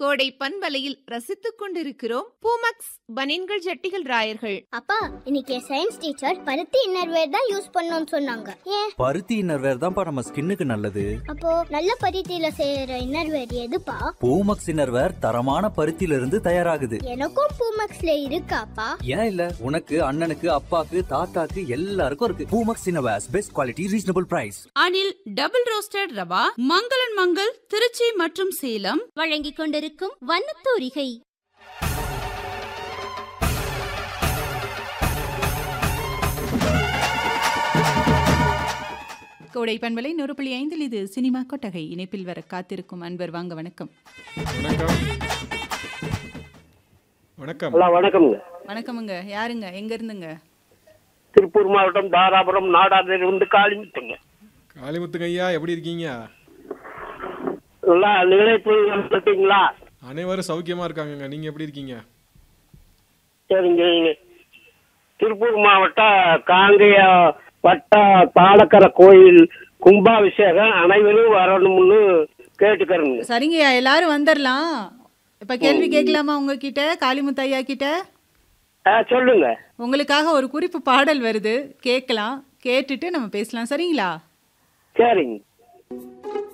கோடை பண்பலையில் ரசித்துக் கொண்டிருக்கிறோம் பூமக்ஸ் பனின்கள் ஜட்டிகள் ராயர்கள் அப்பா இன்னைக்கு சயின்ஸ் டீச்சர் பருத்தி இன்னர்வேர் தான் யூஸ் பண்ணணும்னு சொன்னாங்க ஏன் பருத்தி இன்னர்வேர் தான்ப்பா நம்ம ஸ்கின்னுக்கு நல்லது அப்போ நல்ல பருத்தியில செய்யற இன்னர்வேர் எதுப்பா பூமக்ஸ் இன்னர்வேர் தரமான பருத்தியில இருந்து தயாராகுது எனக்கும் பூமக்ஸ்ல இருக்காப்பா ஏன் இல்ல உனக்கு அண்ணனுக்கு அப்பாக்கு தாத்தாக்கு எல்லாருக்கும் இருக்கு Poomex innerwears best quality reasonable price Anil double roasted rava மங்களன் மங்கள் திருச்சி மற்றும் சேலம் வழங்கிக் கொண்டிருக்கும் வண்ணத்தூரிகை கோடை பண்பலை நூறு புள்ளி ஐந்தில் இது சினிமா கொட்டகை இணைப்பில் வர காத்திருக்கும் அன்பர் வாங்க வணக்கம் வணக்கம் வணக்கம் ஹலோ வணக்கம்ங்க வணக்கமுங்க யாருங்க எங்க இருந்துங்க திருப்பூர் மாவட்டம் தாராபுரம் நாடாதிரி வந்து காளிமுத்துங்க காளிமுத்துங்க ஐயா எப்படி இருக்கீங்க நல்லா நிலைப்பு இருக்கீங்களா அனைவரும் சௌக்கியமா இருக்காங்கங்க நீங்க எப்படி இருக்கீங்க சரிங்க திருப்பூர் மாவட்டம் காங்கேய வட்ட தாளக்கர கோயில் கும்பாபிஷேகம் அனைவரும் வரணும்னு கேட்டுக்கிறேங்க சரிங்கய்யா எல்லாரும் வந்துடலாம் இப்ப கேள்வி கேட்கலாமா உங்ககிட்ட காளிமுத்து ஐயா கிட்ட ஆ சொல்லுங்க உங்களுக்காக ஒரு குறிப்பு பாடல் வருது கேட்கலாம் கேட்டுட்டு நம்ம பேசலாம் சரிங்களா சரிங்க